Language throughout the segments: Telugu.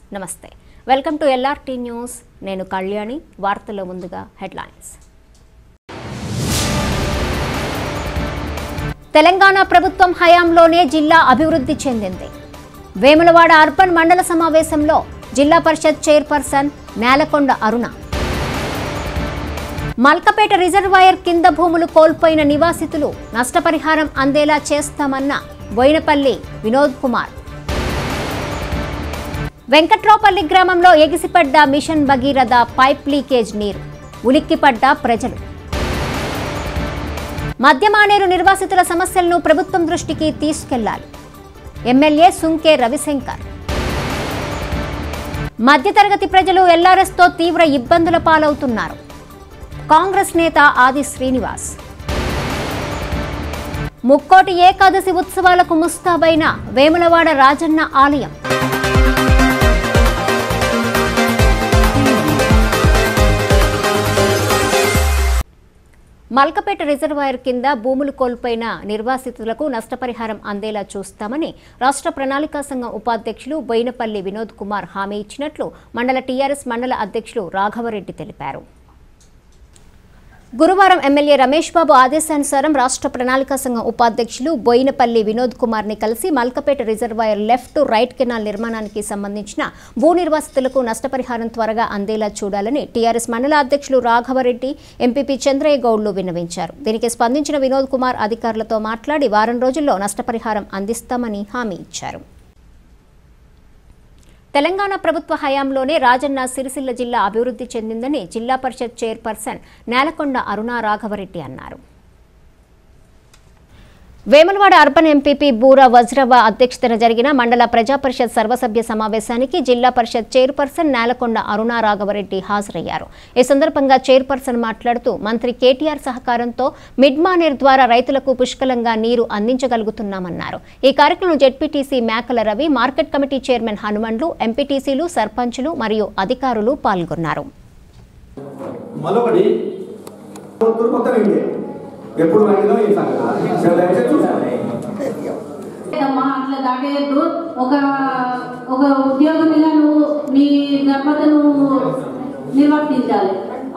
నమస్తే వెల్కమ్ టు ఎల్ఆర్టీ న్యూస్ నేను కళ్యాణి వార్తల్లో ముందుగా హెడ్లైన్స్ తెలంగాణ ప్రభుత్వం హయాంలోనే జిల్లా అభివృద్ధి చెందింది వేములవాడ అర్బన్ మండల సమావేశంలో జిల్లా పరిషత్ చైర్పర్సన్ నేలకొండ అరుణ మల్కపేట రిజర్వాయర్ కింద భూములు కోల్పోయిన నివాసితులు నష్టపరిహారం అందేలా చేస్తామన్న బోయినపల్లి వినోద్ కుమార్ వెంకట్రావుపల్లి గ్రామంలో ఎగిసిపడ్డ మిషన్ భగీరథ పైప్ లీకేజ్ నీరు ఉలిక్కిపడ్డ ప్రజలు మద్యమానేరు నిర్వాసితుల సమస్యలను ప్రభుత్వం దృష్టికి తీసుకెళ్లాలి ఎమ్మెల్యే సుంకే రవిశంకర్ మధ్యతరగతి ప్రజలు ఎల్ఆర్ఎస్తో తీవ్ర ఇబ్బందుల పాలవుతున్నారు కాంగ్రెస్ నేత ఆది శ్రీనివాస్ ముక్కోటి ఏకాదశి ఉత్సవాలకు ముస్తాబైన వేములవాడ రాజన్న ఆలయం మల్కపేట రిజర్వాయర్ కింద భూములు కోల్పోయిన నిర్వాసితులకు నష్టపరిహారం అందేలా చూస్తామని రాష్ట్ర ప్రణాళికా సంఘం ఉపాధ్యక్షులు బోయినపల్లి వినోద్ కుమార్ హామీ ఇచ్చినట్లు మండల టీఆర్ఎస్ మండల అధ్యక్షులు రాఘవరెడ్డి తెలిపారు గురువారం ఎమ్మెల్యే రమేష్ బాబు ఆదేశానుసారం రాష్ట్ర ప్రణాళికా సంఘం ఉపాధ్యక్షులు బోయినపల్లి వినోద్ కుమార్ ని కలిసి Malkapet reservoir left right canal నిర్మాణానికి సంబంధించిన భూ నిర్వాసితులకు నష్టపరిహారం త్వరగా అందేలా చూడాలని టీఆర్ఎస్ మండల అధ్యక్షులు రాఘవరెడ్డి ఎంపీపీ చంద్రయ్య గౌడ్లు విన్నవించారు దీనికి స్పందించిన వినోద్ కుమార్ అధికారులతో మాట్లాడి వారం రోజుల్లో నష్టపరిహారం అందిస్తామని హామీ ఇచ్చారు తెలంగాణ ప్రభుత్వ హయాంలోనే రాజన్న సిరిసిల్ల జిల్లా అభివృద్ధి చెందిందని జిల్లా పరిషత్ చైర్పర్సన్ నేలకొండ అరుణా రాఘవరెడ్డి అన్నారు వేములవాడ అర్బన్ ఎంపీపీ బూరా వజ్రవ అధ్యక్షతన జరిగిన మండల ప్రజా పరిషత్ సర్వసభ్య సమావేశానికి జిల్లా పరిషత్ చైర్పర్సన్ నేలకొండ అరుణా రాఘవరెడ్డి హాజరయ్యారు ఈ సందర్భంగా చైర్పర్సన్ మాట్లాడుతూ మంత్రి కేటీఆర్ సహకారంతో మిడ్ మానేర్ ద్వారా రైతులకు పుష్కలంగా నీరు అందించగలుగుతున్నామన్నారు ఈ కార్యక్రమం ZPTC Mekala Ravi market committee chairman Hanumandlu ఎంపీటీసీలు సర్పంచులు మరియు అధికారులు పాల్గొన్నారు మరొకటి పొత్తులు కొత్త వెండి ఎప్పుడు వెండినో ఈ సంగతి సరే, దయచేసి చూసుకోండి. లేదమ్మా అట్లా దాటేయద్దు ఒక ఒక ఉద్యోగమిగా నువ్వు నీ ధర్మతను నిర్వర్తించాలి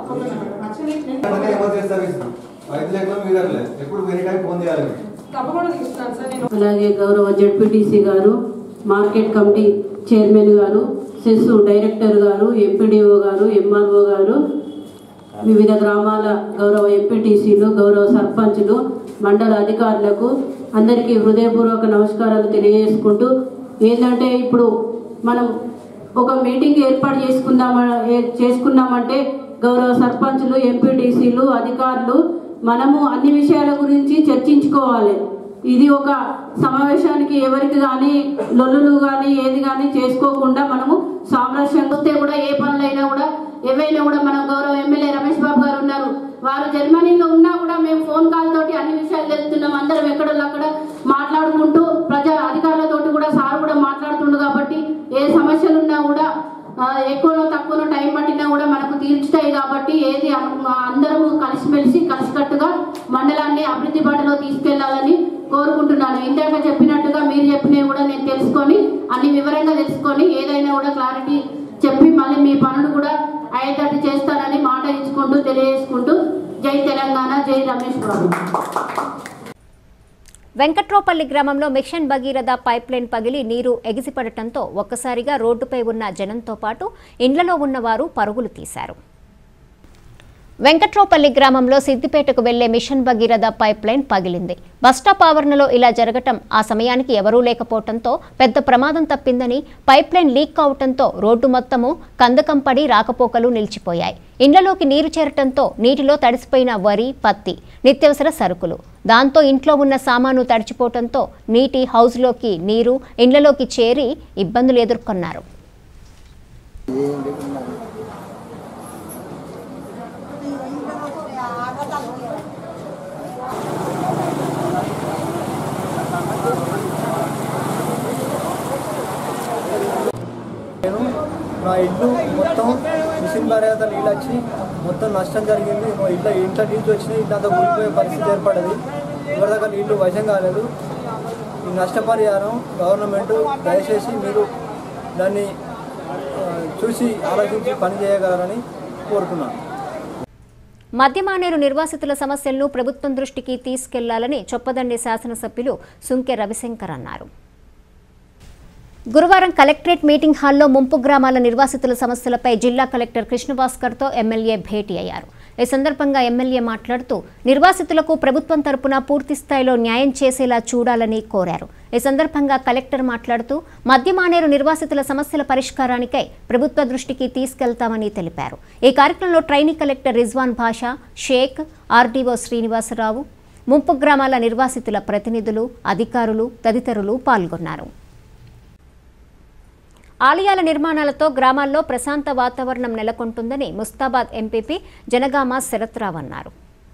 వెంటనే ఎమర్జెన్సీ సర్వీస్ రైతు లేకుండా మీరు ఎప్పుడు వేరే టైం ఫోన్ చేయాలి తప్పకుండా తీసుకున్నాను సార్ నేను అలాగే గౌరవ జడ్పీటీసీ గారు మార్కెట్ కమిటీ చైర్మన్ గారు సెస్ డైరెక్టర్ గారు ఎంపీడీఓ గారు ఎంఆర్ఓ గారు వివిధ గ్రామాల గౌరవ ఎంపీటీసీలు గౌరవ సర్పంచులు మండల అధికారులకు అందరికీ హృదయపూర్వక నమస్కారాలు తెలియజేసుకుంటూ ఏంటంటే ఇప్పుడు మనం ఒక మీటింగ్ ఏర్పాటు చేసుకుందామ ఏ- చేసుకున్నామంటే గౌరవ సర్పంచులు ఎంపీటీసీలు అధికారులు మనము అన్ని విషయాల గురించి చర్చించుకోవాలి ఇది ఒక సమావేశానికి ఎవరికి కానీ లొల్లులు కానీ ఏది కానీ చేసుకోకుండా మనము సామరస్యంగా వస్తే కూడా ఏ పనులైనా కూడా ఏవైనా కూడా మనం గౌరవ ఎమ్మెల్యే రమేష్ బాబు గారు ఉన్నారు వారు జర్మనీలో ఉన్నా కూడా మేము ఫోన్ కాల్ తోటి అన్ని విషయాలు తెలుస్తున్నాం అందరం ఎక్కడోళ్ళు అక్కడ మాట్లాడుకుంటూ ప్రజా అధికారులతోటి కూడా సార్ కూడా మాట్లాడుతుండు కాబట్టి ఏ సమస్యలు ఉన్నా కూడా ఆ, ఎక్కువనో తక్కువనో టైం పట్టినా కూడా మనకు తీర్చుతాయి కాబట్టి ఏది అను- అందరము కలిసిమెలిసి కలిసికట్టుగా మండలాన్ని అభివృద్ధి బాటలో తీసుకెళ్లాలని కోరుకుంటున్నాను ఇందాక చెప్పినట్టుగా మీరు చెప్పినవి కూడా నేను తెలుసుకొని అన్ని వివరంగా తెలుసుకొని ఏదైనా కూడా క్లారిటీ చెప్పి మళ్ళీ మీ పనులు కూడా అయ్యేటట్టు చేస్తానని మాట ఇచ్చుకుంటూ తెలియజేసుకుంటూ జై తెలంగాణ జై రమేష్ బాబు వెంకట్రావుపల్లి గ్రామంలో మిషన్ భగీరథ పైప్ లైన్ పగిలి నీరు ఎగిసిపడటంతో ఒక్కసారిగా రోడ్డుపై ఉన్న జనంతో పాటు ఇండ్లలో ఉన్నవారు పరుగులు తీశారు వెంకట్రావుపల్లి గ్రామంలో సిద్దిపేటకు వెళ్లే మిషన్ భగీరథ పైప్ లైన్ పగిలింది బస్టాప్ ఆవరణలో ఇలా జరగటం ఆ సమయానికి ఎవరూ లేకపోవడంతో పెద్ద ప్రమాదం తప్పిందని పైప్ లైన్ లీక్ కావటంతో రోడ్డు మొత్తము కందకం పడి రాకపోకలు నిలిచిపోయాయి ఇండ్లలోకి నీరు చేరటంతో నీటిలో తడిసిపోయిన వరి పత్తి నిత్యవసర సరుకులు దాంతో ఇంట్లో ఉన్న సామాను తడిచిపోవటంతో నీటి హౌస్లోకి నీరు ఇండ్లలోకి చేరి ఇబ్బందులు ఎదుర్కొన్నారు నేను నా ఇల్లు మొత్తం మిషన్ భార్యత నీళ్ళు వచ్చి మొత్తం నష్టం జరిగింది మా ఇల్లు ఇంట్లో నీళ్ళు వచ్చినాయి ఇంట్లో కూలిపోయే పరిస్థితి ఏర్పడది ఎవరి దగ్గర నీళ్లు వశం కాలేదు ఈ నష్టపరిహారం గవర్నమెంట్ దయచేసి మీరు దాన్ని ఆ, చూసి ఆలోచించి పని చేయగలరని కోరుతున్నాను మద్యమానేరు నిర్వాసితుల సమస్యలను ప్రభుత్వం దృష్టికి తీసుకెళ్లాలని చొప్పదండి శాసనసభ్యులు సుంకె రవిశంకర్ అన్నారు గురువారం కలెక్టరేట్ మీటింగ్ హాల్లో ముంపు గ్రామాల నిర్వాసితుల సమస్యలపై జిల్లా కలెక్టర్ కృష్ణభాస్కర్తో ఎమ్మెల్యే భేటీ అయ్యారు ఈ సందర్భంగా ఎమ్మెల్యే మాట్లాడుతూ నిర్వాసితులకు ప్రభుత్వం తరపున పూర్తి స్థాయిలో న్యాయం చేసేలా చూడాలని కోరారు ఈ సందర్భంగా కలెక్టర్ మాట్లాడుతూ మద్యమానేరు నిర్వాసితుల సమస్యల పరిష్కారానికై ప్రభుత్వ దృష్టికి తీసుకెళ్తామని తెలిపారు ఈ కార్యక్రమంలో ట్రైనీ కలెక్టర్ రిజ్వాన్ భాషా షేక్ ఆర్డీఓ శ్రీనివాసరావు ముంపు గ్రామాల నిర్వాసితుల ప్రతినిధులు అధికారులు తదితరులు పాల్గొన్నారు ఆలయాల నిర్మాణాలతో గ్రామాల్లో ప్రశాంత వాతావరణం నెలకొంటుందని ముస్తాబాద్ ఎంపీపీ జనగామ శరత్రావు అన్నారు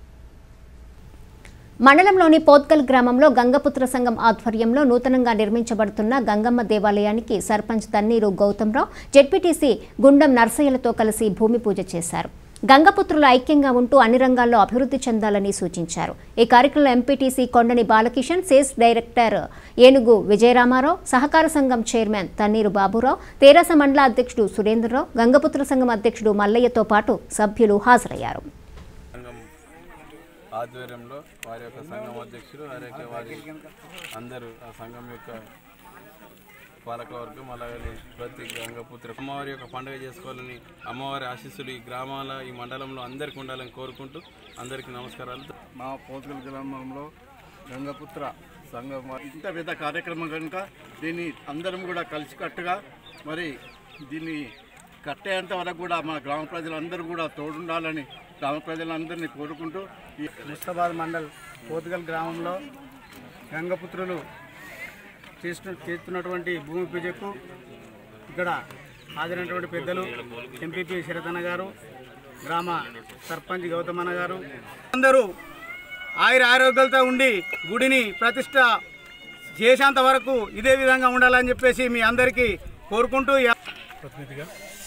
మండలంలోని పోత్కల్ గ్రామంలో గంగపుత్ర సంఘం ఆధ్వర్యంలో నూతనంగా నిర్మించబడుతున్న గంగమ్మ దేవాలయానికి సర్పంచ్ తన్నీరు గౌతమ్రావు జెడ్పీటీసీ గుండం నర్సయ్యలతో కలిసి భూమి పూజ చేశారు గంగపుత్రులు ఐక్యంగా ఉంటూ అన్ని రంగాల్లో అభివృద్ధి చెందాలని సూచించారు ఈ కార్యక్రమంలో ఎంపీటీసీ కొండని బాలకిషన్ సేల్స్ డైరెక్టర్ ఏనుగు విజయరామారావు సహకార సంఘం చైర్మన్ తన్నీరు బాబురావు తేరాస మండల అధ్యక్షుడు సురేంద్రరావు గంగపుత్ర సంఘం అధ్యక్షుడు మల్లయ్యతో పాటు సభ్యులు హాజరయ్యారు సంఘం ఆధ్వర్యంలో వారి యొక్క సంఘం అధ్యక్షులు అలాగే వారి అందరూ ఆ సంఘం యొక్క పాలకవర్గం అలాగే ప్రతి గంగపుత్ర అమ్మవారి యొక్క పండుగ చేసుకోవాలని అమ్మవారి ఆశీస్సులు ఈ గ్రామాల ఈ మండలంలో అందరికీ ఉండాలని కోరుకుంటూ అందరికీ నమస్కారాలు మా పోతుగల్ గ్రామంలో గంగపుత్ర సంఘం వారి ఇంత పెద్ద కార్యక్రమం కనుక దీన్ని అందరం కూడా కలిసికట్టుగా మరి దీన్ని కట్టేంత వరకు కూడా మా గ్రామ ప్రజలందరూ కూడా తోడుండాలని గ్రామ ప్రజలందరినీ కోరుకుంటూ ఈ ముస్తాబాద్ మండల్ పోతుగల్ గ్రామంలో గంగపుత్రులు చేస్తు చేస్తున్నటువంటి భూమి పూజకు ఇక్కడ హాజరైనటువంటి పెద్దలు ఎంపీపీ శరతన్న గారు గ్రామ సర్పంచ్ గౌతమన్న గారు అందరూ ఆయుర ఆరోగ్యాలతో ఉండి గుడిని ప్రతిష్ట చేసేంత వరకు ఇదే విధంగా ఉండాలని చెప్పేసి మీ అందరికీ కోరుకుంటూ ఈ ప్రతినిధిగా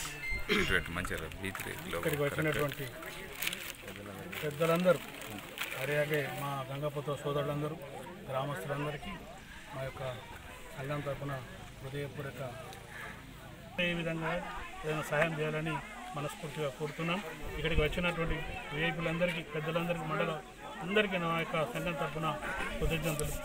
ఇక్కడికి వచ్చినటువంటి పెద్దలందరూ అలాగే మా గంగాపుత్ర సోదరులందరూ గ్రామస్తులందరికీ మా యొక్క సంఘం తరపున హృదయపూర్వక ఏ విధంగా ఏదైనా సహాయం చేయాలని మనస్ఫూర్తిగా కోరుతున్నాం ఇక్కడికి వచ్చినటువంటి విఐపీలందరికీ పెద్దలందరికీ మండలం అందరికీ నా యొక్క సంఘం తరపున కృతజ్ఞతలు తెలుపుతూ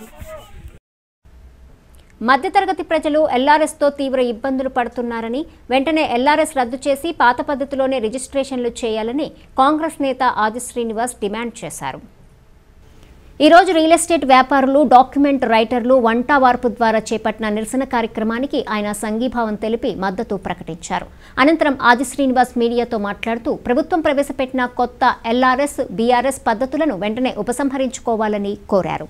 మధ్యతరగతి ప్రజలు ఎల్ఆర్ఎస్తో తీవ్ర ఇబ్బందులు పడుతున్నారని వెంటనే ఎల్ఆర్ఎస్ రద్దు చేసి పాత పద్ధతిలోనే రిజిస్ట్రేషన్లు చేయాలని కాంగ్రెస్ నేత ఆది శ్రీనివాస్ డిమాండ్ చేశారు ఈ రోజు రియల్ ఎస్టేట్ వ్యాపారులు డాక్యుమెంట్ రైటర్లు వంట వార్పు ద్వారా చేపట్టిన నిరసన కార్యక్రమానికి ఆయన సంఘీభావం తెలిపి మద్దతు ప్రకటించారు అనంతరం ఆది శ్రీనివాస్ మీడియాతో మాట్లాడుతూ ప్రభుత్వం ప్రవేశపెట్టిన కొత్త ఎల్ఆర్ఎస్ బీఆర్ఎస్ పద్ధతులను వెంటనే ఉపసంహరించుకోవాలని కోరారు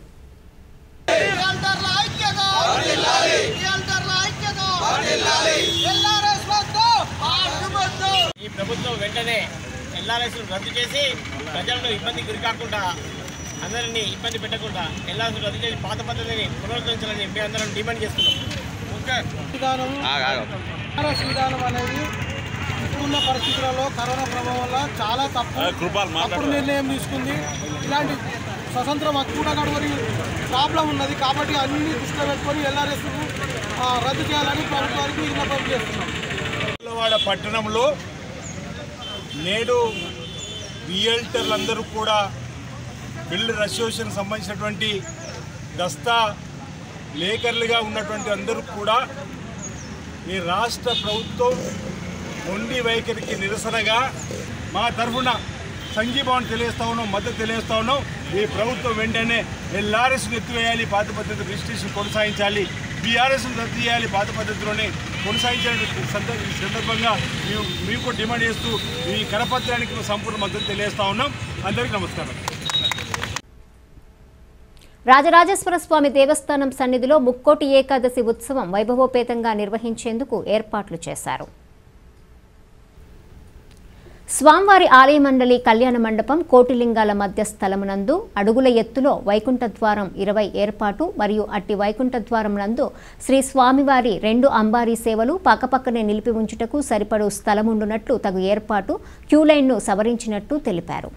ఈ ప్రభుత్వం వెంటనే ఎల్ఆర్ఎస్ రద్దు చేసి ప్రజలను ఇబ్బంది గురి కాకుండా అందరినీ ఇబ్బంది పెట్టకుండా ఎల్ఆర్ఎస్ రద్దు చేసి పాత పద్ధతిని పునరుద్ధరించాలని మేము అందరం డిమాండ్ చేస్తున్నాం విధానం ఆర్ఎస్ విధానం అనేది ఇప్పుడున్న పరిస్థితులలో కరోనా ప్రభావం వల్ల చాలా తప్పు తప్పుడు నిర్ణయం తీసుకుంది ఇలాంటి స్వతంత్ర కూడా గడవరి ప్రాబ్లం ఉన్నది కాబట్టి అన్ని దృష్టిలో పెట్టుకొని ఎల్ఆర్ఎస్ రద్దు చేయాలని ప్రభుత్వానికి విన్నపం చేస్తున్నాం వాడ పట్టణంలో నేడు రియల్టర్లందరూ కూడా బిల్డర్ అసోసియేషన్ సంబంధించినటువంటి దస్తా లేఖర్లుగా ఉన్నటువంటి అందరూ కూడా ఈ రాష్ట్ర ప్రభుత్వం మొండి వైఖరికి నిరసనగా మా తరఫున సంఘీభావం తెలియస్తా ఉన్నాం మద్దతు తెలియస్తా ఉన్నాం ఈ ప్రభుత్వం వెంటనే ఎల్ఆర్ఎస్ను ఎత్తివేయాలి పాత పద్ధతి రిజిస్ట్రేషన్ కొనసాగించాలి బీఆర్ఎస్ను రద్దు చేయాలి పాత పద్ధతిలోనే కొనసాగించిన సందర్భ ఈ సందర్భంగా మేము మేము కూడా డిమాండ్ చేస్తూ ఈ కరపత్రానికి మేము సంపూర్ణ మద్దతు తెలియజేస్తా ఉన్నాం అందరికీ నమస్కారం రాజరాజేశ్వర స్వామి దేవస్థానం సన్నిధిలో ముక్కోటి ఏకాదశి ఉత్సవం వైభవోపేతంగా నిర్వహించేందుకు ఏర్పాట్లు చేశారు స్వామివారి ఆలయ మండలి కళ్యాణ మండపం కోటిలింగాల మధ్య స్థలమునందు అడుగుల ఎత్తులో వైకుంఠ ద్వారం ఇరవై ఏర్పాటు మరియు అట్టి వైకుంఠ ద్వారం నందు శ్రీ స్వామివారి రెండు అంబారీ సేవలు పక్కపక్కనే నిలిపి ఉంచుటకు సరిపడు స్థలముండునట్లు తగు ఏర్పాటు క్యూలైన్ను సవరించినట్టు తెలిపారు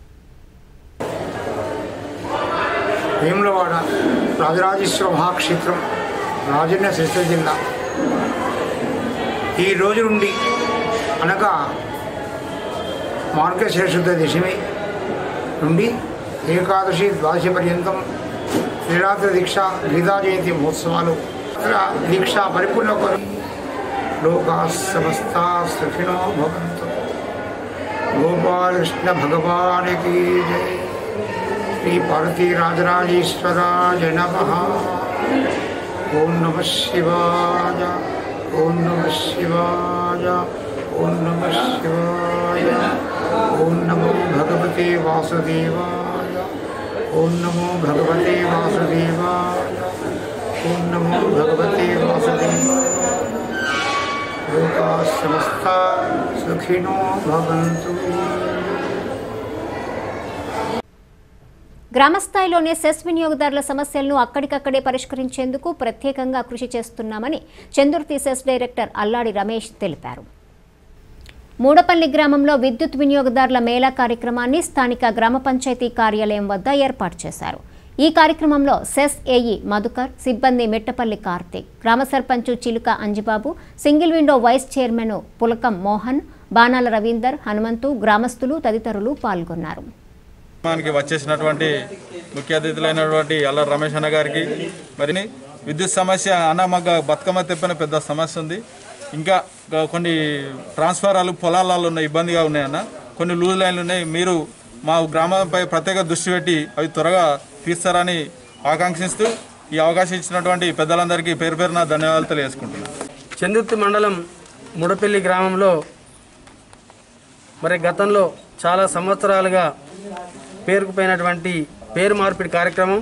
వేములవాడ రాజరాజేశ్వర మహాక్షేత్రం రాజన్న సిరిసిల్ల జిల్లా ఈ రోజు నుండి అనగా మార్గశీర్షుద్ధ దశమి నుండి ఏకాదశి ద్వాదశి పర్యంతం త్రిరాత్రి దీక్ష గీతా జయంతి మహోత్సవాలు దీక్ష పరిపూర్ణ కొరకు లోకా సమస్త సుఖినో భవంతు గోపాలకృష్ణ భగవానికి జయ శ్రీ పార్వతీ రాజరాజేశ్వరాయ నమ ఓం నమ శివాయ ఓం నమ శివాయ ఓం నమ శివాయ ఓం నమో భగవతే వాసుదేవాయ ఓం నమో భగవతే వాసుదేవాయ ఓం నమో భగవతే వాసుదేవాయ లోకా సమస్త సుఖినో భవంతు గ్రామస్థాయిలోనే సెస్ వినియోగదారుల సమస్యలను అక్కడికక్కడే పరిష్కరించేందుకు ప్రత్యేకంగా కృషి చేస్తున్నామని చందుర్తి సెస్ డైరెక్టర్ అల్లాడి రమేష్ తెలిపారు మూడపల్లి గ్రామంలో విద్యుత్ వినియోగదారుల మేళా కార్యక్రమాన్ని స్థానిక గ్రామ పంచాయతీ కార్యాలయం వద్ద ఏర్పాటు చేశారు ఈ కార్యక్రమంలో సెస్ ఏఈ మధుకర్ సిబ్బంది మెట్టపల్లి కార్తీక్ గ్రామ sarpanch Chiluka Anjibabu single window vice chairman Pulakam Mohan Banala Ravinder Hanumanthu గ్రామస్తులు తదితరులు పాల్గొన్నారు మనకి వచ్చేసినటువంటి ముఖ్య అతిథులైనటువంటి అల్ల రమేష్ అన్న గారికి మరి విద్యుత్ సమస్య అన్న మాకు బతుకమ్మ తెప్పిన పెద్ద సమస్య ఉంది ఇంకా గ- కొన్ని ట్రాన్స్ఫారాలు పొలాలలో ఉన్న ఇబ్బందిగా ఉన్నాయన్న కొన్ని లూజ్ లైన్లు ఉన్నాయి మీరు మా గ్రామంపై ప్రత్యేక దృష్టి పెట్టి అవి త్వరగా తీస్తారని ఆకాంక్షిస్తూ ఈ అవకాశం ఇచ్చినటువంటి పెద్దలందరికీ పేరు పేరున ధన్యవాదాలు తెలియజేసుకుంటున్నాను చందుర్తి మండలం ముడపల్లి గ్రామంలో మరి గతంలో చాలా సంవత్సరాలుగా పేరుకుపోయినటువంటి పేరు మార్పిడి కార్యక్రమం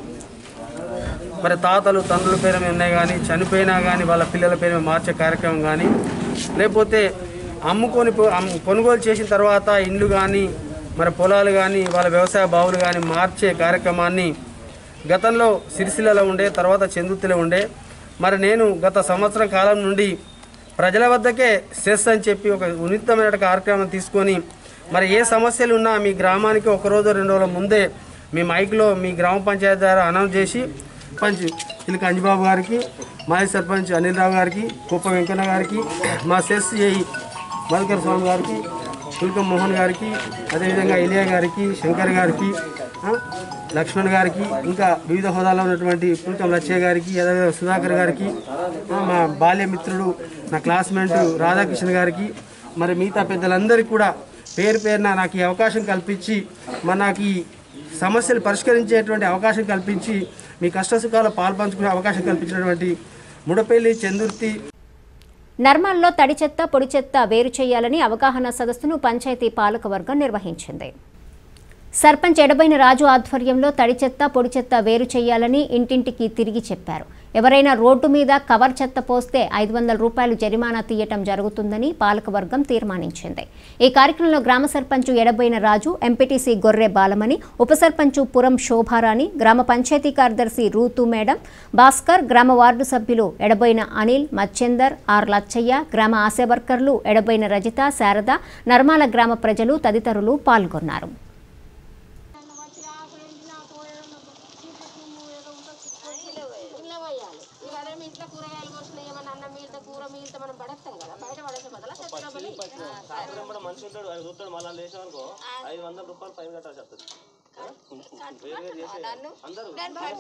మరి తాతలు తండ్రుల పేరు మీద ఉన్నాయి కానీ చనిపోయినా కానీ వాళ్ళ పిల్లల పేరు మీద మార్చే కార్యక్రమం కానీ లేకపోతే అమ్ముకొని పో- అమ్ము- కొనుగోలు చేసిన తర్వాత ఇండ్లు కానీ మరి పొలాలు కానీ వాళ్ళ వ్యవసాయ బావులు కానీ మార్చే కార్యక్రమాన్ని గతంలో సిరిసిల్లలో ఉండే తర్వాత చందుర్తిలో ఉండే మరి నేను గత సంవత్సరం కాలం నుండి ప్రజల వద్దకే సెస్ అని చెప్పి ఒక ఉన్నతమైన కార్యక్రమం తీసుకొని మరి ఏ సమస్యలు ఉన్నా మీ గ్రామానికి ఒక రోజు రెండు రోజుల ముందే మీ మైక్లో మీ గ్రామ పంచాయతీ ద్వారా అనౌన్స్ చేసి పంచ్ చిలుక అంజిబాబు గారికి మాజీ సర్పంచ్ అనిల్ రావు గారికి కుప్ప వెంకన్న గారికి మా సెస్ ఏఈ మధుకర్ స్వామి గారికి పుల్కం మోహన్ గారికి అదేవిధంగా ఇలియా గారికి శంకర్ గారికి ఆ, లక్ష్మణ్ గారికి ఇంకా వివిధ హోదాలో ఉన్నటువంటి పుల్కం లచ్చయ్య గారికి అదేవిధంగా సుధాకర్ గారికి ఆ, మా బాల్య మిత్రుడు నా క్లాస్మేట్ రాధాకృష్ణ గారికి మరి మిగతా పెద్దలందరికీ కూడా పేరు పేరున నాకు ఈ అవకాశం కల్పించి మరి నాకు ఈ సమస్యలు పరిష్కరించేటువంటి అవకాశం కల్పించి మీ కష్టసుఖాలు పాల్పంచుకునే అవకాశం కల్పించినటువంటి ముడపల్లి చందుర్తి నర్మాల్లో తడి చెత్త పొడి చెత్త వేరు చేయాలని అవగాహన సదస్సును పంచాయతీ పాలకవర్గం నిర్వహించింది సర్పంచ్ ఎడబైన రాజు ఆధ్వర్యంలో తడి చెత్త పొడి చెత్త వేరు చేయాలని ఇంటింటికి తిరిగి చెప్పారు ఎవరైనా రోడ్డు మీద కవర్ చెత్త పోస్తే ఐదు వందల రూపాయలు జరిమానా తీయటం జరుగుతుందని పాలకవర్గం తీర్మానించింది ఈ కార్యక్రమంలో గ్రామ సర్పంచ్ ఎడబైన రాజు ఎంపీటీసీ గొర్రె బాలమణి ఉప సర్పంచ్ పురం శోభారాణి గ్రామ పంచాయతీ కార్యదర్శి రూతు మేడం భాస్కర్ గ్రామ వార్డు సభ్యులు ఎడబోయిన అనిల్ మచ్చేందర్ ఆర్ లచ్చయ్య గ్రామ ఆశా వర్కర్లు ఎడబోయిన రజిత శారద నర్మాల గ్రామ ప్రజలు తదితరులు పాల్గొన్నారు ఇంట్లో కూరగాయలు కోసిన ఏమన్నా అన్నం మిగిలితే కూర మిగిలితే మనం పడేస్తాం కదా బయట పడేసే బదులు చెత్త డబ్బులు కూడా మనిషి ఉంటాడు ఆయన చూస్తాడు మళ్ళీ లేచాం అనుకో ఐదు వందల రూపాయలు పైన కట్టాల్సి వస్తుంది వేరు వేరు చేసి అందరూ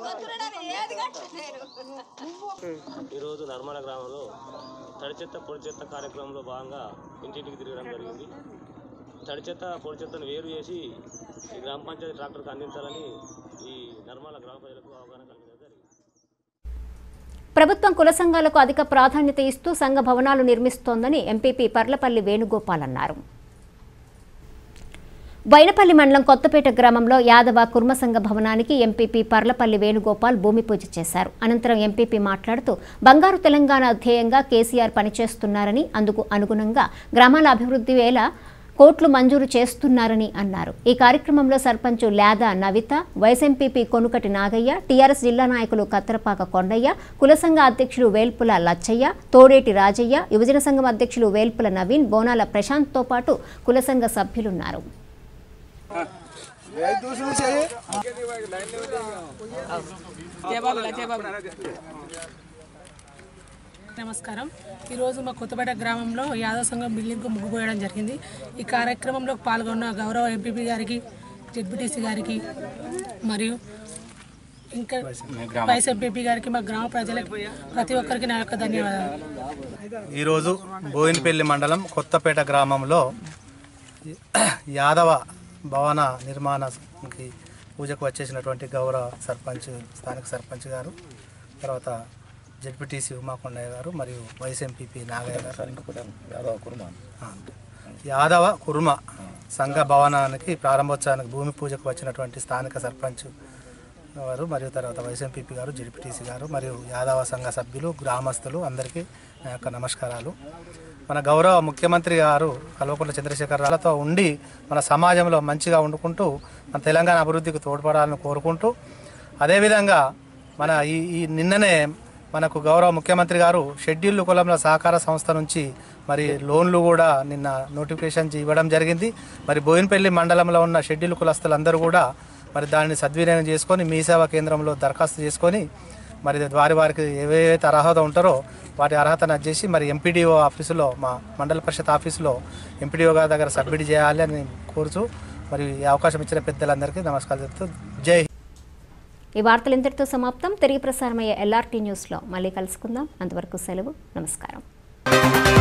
ఈరోజు నర్మల గ్రామంలో తడి చెత్త పొడి చెత్త కార్యక్రమంలో భాగంగా ఇంటింటికి తిరగడం జరిగింది తడి చెత్త పొడి చెత్తను వేరు చేసి ఈ గ్రామ పంచాయతీ ట్రాక్టర్కి అందించాలని ఈ నర్మల గ్రామ ప్రజలకు అవగాహన కల్పించడం జరిగింది ప్రభుత్వం కుల సంఘాలకు అధిక ప్రాధాన్యత ఇస్తూ సంఘ భవనాలు నిర్మిస్తోందని ఎంపీపీ పర్లపల్లి వేణుగోపాల్ అన్నారు బైనపల్లి మండలం కొత్తపేట గ్రామంలో యాదవ కుర్మ సంఘ భవనానికి ఎంపీపీ పర్లపల్లి వేణుగోపాల్ భూమి పూజ చేశారు అనంతరం ఎంపీపీ మాట్లాడుతూ బంగారు తెలంగాణ ధ్యేయంగా కేసీఆర్ పనిచేస్తున్నారని అందుకు అనుగుణంగా గ్రామాల అభివృద్ధి వేళ కోట్లు మంజూరు చేస్తున్నారని అన్నారు ఈ కార్యక్రమంలో sarpanch Lada Navitha vice MPP Konukati Nagaiah TRS జిల్లా నాయకులు కత్తరపాక కొండయ్య కుల సంఘ అధ్యక్షులు వేల్పుల లచ్చయ్య తోడేటి రాజయ్య యువజన సంఘం అధ్యక్షులు వేల్పుల నవీన్ బోనాల ప్రశాంత్తో పాటు కుల సంఘ సభ్యులున్నారు నమస్కారం ఈరోజు మా కొత్తపేట గ్రామంలో యాదవ సంఘం బిల్డింగ్కు ముగ్గు పోయడం జరిగింది ఈ కార్యక్రమంలో పాల్గొన్న గౌరవ ఎంపీపీ గారికి జెడ్పీటీసీ గారికి మరియు ఇంకా వైస్ ఎంపీపీ గారికి మా గ్రామ ప్రజలకి ప్రతి ఒక్కరికి నా యొక్క ధన్యవాదాలు ఈరోజు బోయినపల్లి మండలం కొత్తపేట గ్రామంలో యాదవ భవన నిర్మాణానికి పూజకు వచ్చేసినటువంటి గౌరవ సర్పంచ్ స్థానిక సర్పంచ్ గారు తర్వాత జడ్పీటీసీ ఉమాకొండయ్య గారు మరియు వైస్ ఎంపీపీ నాగయ్య గారు యాదవ కుర్మ యాదవ కుర్మ సంఘ భవనానికి ప్రారంభోత్సవానికి భూమి పూజకు వచ్చినటువంటి స్థానిక సర్పంచ్ వారు మరియు తర్వాత వైస్ ఎంపీపీ గారు జడ్పీటీసీ గారు మరియు యాదవ సంఘ సభ్యులు గ్రామస్తులు అందరికీ నా యొక్క నమస్కారాలు మన గౌరవ ముఖ్యమంత్రి గారు కల్వకుంట్ల చంద్రశేఖర్ రావులతో ఉండి మన సమాజంలో మంచిగా వండుకుంటూ మన తెలంగాణ అభివృద్ధికి తోడ్పడాలని కోరుకుంటూ అదేవిధంగా మన ఈ ఈ నిన్ననే మనకు గౌరవ ముఖ్యమంత్రి గారు షెడ్యూల్డ్ కులంల సహకార సంస్థ నుంచి మరి లోన్లు కూడా నిన్న నోటిఫికేషన్ ఇవ్వడం జరిగింది మరి బోయినపల్లి మండలంలో ఉన్న షెడ్యూల్ కులస్తులందరూ కూడా మరి దానిని సద్వినియోగం చేసుకొని మీ సేవా కేంద్రంలో దరఖాస్తు చేసుకొని మరి వారి వారికి ఏవైతే అర్హత ఉంటారో వాటి అర్హతను చేసి మరి ఎంపీడీఓ ఆఫీసులో మా మండల పరిషత్ ఆఫీసులో ఎంపీడీఓ గారి దగ్గర సబ్మిట్ చేయాలి అని కోరుచు మరి ఈ అవకాశం ఇచ్చిన పెద్దలందరికీ నమస్కారం చెప్తూ జై హింద్. ఈ వార్తలు ఇంతటితో సమాప్తం తిరిగి ప్రసారమయ్యే ఎల్ఆర్టీ న్యూస్లో మళ్ళీ కలుసుకుందాం అంతవరకు సెలవు నమస్కారం